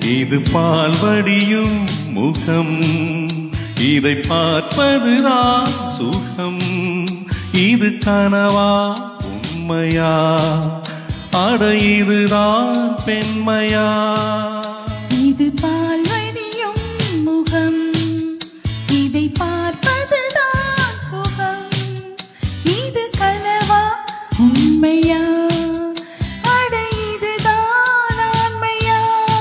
இது பால்வடியும் முகம் இதை பார்ப்பதுதான் சுகம் இது கனவா உண்மையா அட இதுதான் பெண்மையா இது பால் வடியும் முகம் இதை பார்ப்பதுதான் சுகம் இது கனவா உண்மையா அட இதுதான் ஆண்மையா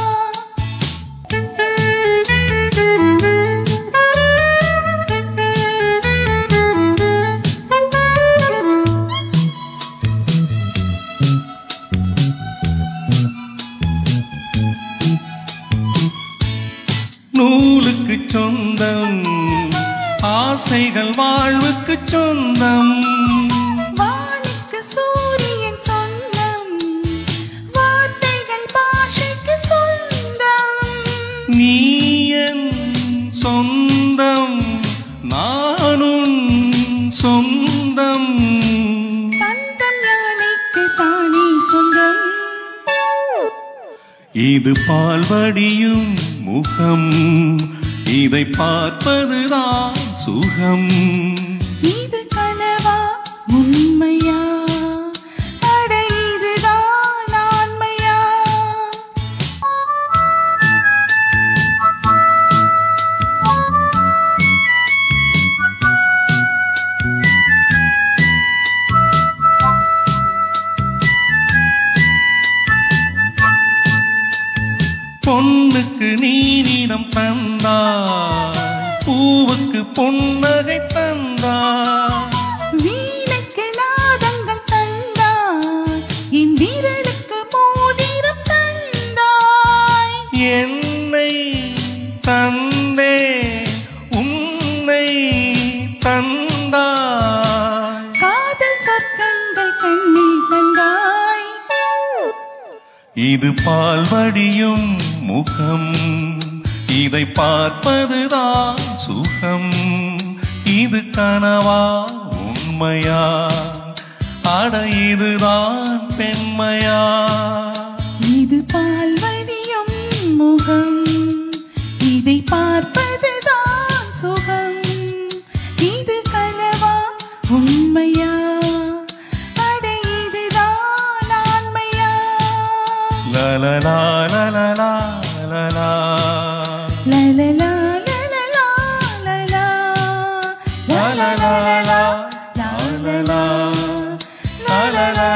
நூலுக்கு சொந்தம் ஆசைகள் வாழ்வுக்கு சொந்தம் வானுக்கு சூரியன் சொந்தம் வார்த்தைகள் பாஷைக்கு சொந்தம் நீ என் சொந்தம் நானும் சொந்தம் தந்தம் யானைக்கு தானே சொந்தம் இது பால்வடியும் முகம் இதை பார்ப்பதுதான் சுகம் இது கனவா உண்மையா அட இதுதான் ஆண்மையா பொண்ணுக்கு நீரிடம் தந்தாய் பூவுக்கு பொன்னகை தந்தாய் வீணுக்கு நாதங்கள் தந்தாய் என் வீரலுக்கு மோதிரம் தந்தாய் என்னை தந்தே உன்னை தந்தாய் காதல் சொர்க்கங்கள் கண்ணில் தந்தாய் இது பால்வடியும் முகம் இதை பார்ப்பதுதான் சுகம் இது கனவா உண்மையா அட இதுதான் பெண்மையா இது பால்வடியும் முகம் இதை பார்ப்பதுதான் சுகம் இது கனவா உண்மையா அட இதுதான் ஆண்மையா லலலா லலலா லலா லலலா லலலா லலா லலலா லலலா லலலா லலலா